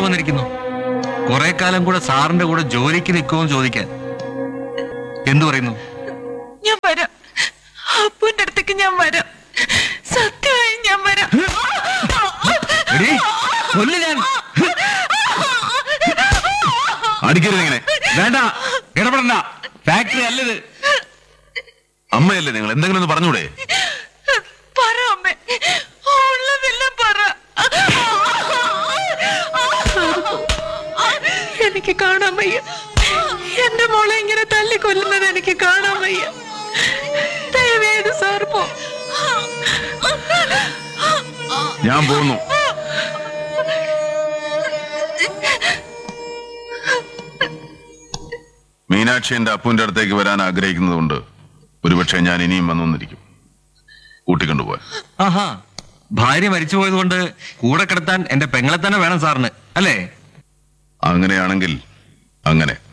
വന്നിരിക്കുന്നു കുറെ കാലം കൂടെ സാറിന്റെ കൂടെ ജോലിക്ക് നിൽക്കുമെന്ന് ചോദിക്കാൻ എന്തു പറയുന്നു ഞാൻ വരാം അപ്പുവിന്റെ അടുത്തേക്ക് ഞാൻ വരാം സത്യമായി ഞാൻ വരാം എടീ, കൊല്ല് ഞാൻ അടിക്കരുത് ഇങ്ങനെ വേണ്ട ഇടപെടണ്ട ഫാക്ടറി അല്ലത് അമ്മയല്ലേ നിങ്ങൾ എന്തെങ്കിലും ഒന്ന് പറഞ്ഞൂടെ പറ അമ്മേ ഉള്ളതെല്ലാം പറ എനിക്ക് കാണാൻ വയ്യ എന്റെ മോളെ ഇങ്ങനെ തല്ലിക്കൊല്ലുന്നത് എനിക്ക് കാണാൻ വയ്യ ദയവേത് സാർ പോ ഞാൻ പോകുന്നു മീനാക്ഷി എന്റെ അപ്പുവിന്റെ അടുത്തേക്ക് വരാൻ ആഗ്രഹിക്കുന്നതുകൊണ്ട് ഒരുപക്ഷെ ഞാൻ ഇനിയും വന്നിരിക്കും കൂട്ടിക്കൊണ്ടുപോവാൻ ആഹാ ഭാര്യ മരിച്ചു പോയതുകൊണ്ട് കൂടെ കിടത്താൻ എന്റെ പെങ്ങളെ തന്നെ വേണം സാറിന് അല്ലേ അങ്ങനെയാണെങ്കിൽ അങ്ങനെ